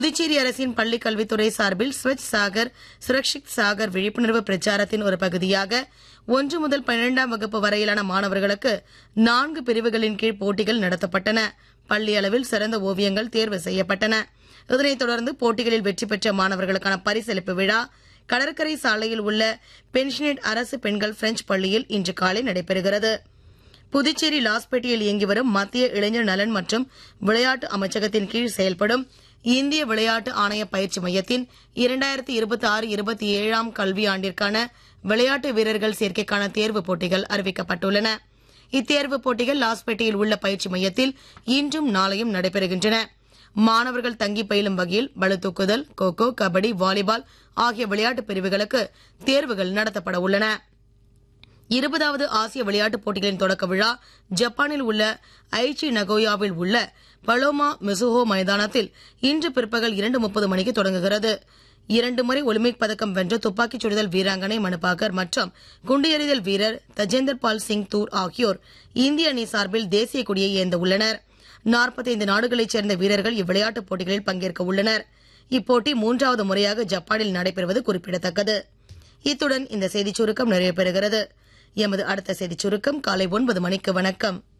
புதுச்சேரி அரசின் பள்ளிக் கல்வித்துறை சார்பில் ஸ்வச் சாகர் சுரக்ஷித் சாகர் விழிப்புணர்வு பிரச்சாரத்தின் ஒரு பகுதியாக ஒன்று முதல் பன்னிரெண்டாம் வகுப்பு வரையிலான மாணவர்களுக்கு நான்கு பிரிவுகளின் கீழ் போட்டிகள் நடத்தப்பட்டன பள்ளி அளவில் சிறந்த ஓவியங்கள் தேர்வு செய்யப்பட்டன இதனைத் தொடர்ந்து போட்டிகளில் வெற்றி பெற்ற மாணவர்களுக்கான பரிசளிப்பு விழா கடற்கரை சாலையில் உள்ள பென்ஷனேட் அரசு பெண்கள் பிரெஞ்சு பள்ளியில் இன்று காலை நடைபெறுகிறது புதுச்சேரி லாஸ்பேட்டையில் இயங்கி வரும் மத்திய இளைஞர் நலன் மற்றும் விளையாட்டு அமைச்சகத்தின் கீழ் செயல்படும் இந்திய விளையாட்டு ஆணைய பயிற்சி மையத்தின் இரண்டாயிரத்தி இருபத்தி ஆறு இருபத்தி ஏழாம் கல்வியாண்டிற்கான விளையாட்டு வீரர்கள் சேர்க்கைக்கான தேர்வுப் போட்டிகள் அறிவிக்கப்பட்டுள்ளன இத்தேர்வுப் போட்டிகள் லாஸ்பேட்டையில் உள்ள பயிற்சி மையத்தில் இன்றும் நாளையும் நடைபெறுகின்றன மாணவர்கள் தங்கி பயிலும் வகையில் பளுதூக்குதல் கோகோ கபடி வாலிபால் ஆகிய விளையாட்டு பிரிவுகளுக்கு தேர்வுகள் நடத்தப்பட உள்ளன இருபதாவது ஆசிய விளையாட்டுப் போட்டிகளின் தொடக்க விழா ஜப்பானில் உள்ள ஐச்சி நகோயாவில் உள்ள பலோமா மிசுஹோ மைதானத்தில் இன்று பிற்பகல் இரண்டு முப்பது மணிக்கு தொடங்குகிறது இரண்டு முறை ஒலிம்பிக் பதக்கம் வென்ற துப்பாக்கிச் சுடுதல் வீராங்கனை மனுபாக்கர் மற்றும் குண்டு எறிதல் வீரர் தஜேந்தர் பால் சிங் தூர் ஆகியோர் இந்திய அணி சார்பில் தேசிய கொடியை ஏந்த உள்ளனர் நாற்பத்தைந்து நாடுகளைச் சேர்ந்த வீரர்கள் இவ்விளையாட்டுப் போட்டிகளில் பங்கேற்க உள்ளனர் இப்போட்டி மூன்றாவது முறையாக ஜப்பானில் நடைபெறுவது குறிப்பிடத்தக்கது இத்துடன் இந்த செய்திச் சுருக்கம் நிறைவு பெறுகிறது எமது அடுத்த செய்திச் சுருக்கம் காலை ஒன்பது மணிக்கு வணக்கம்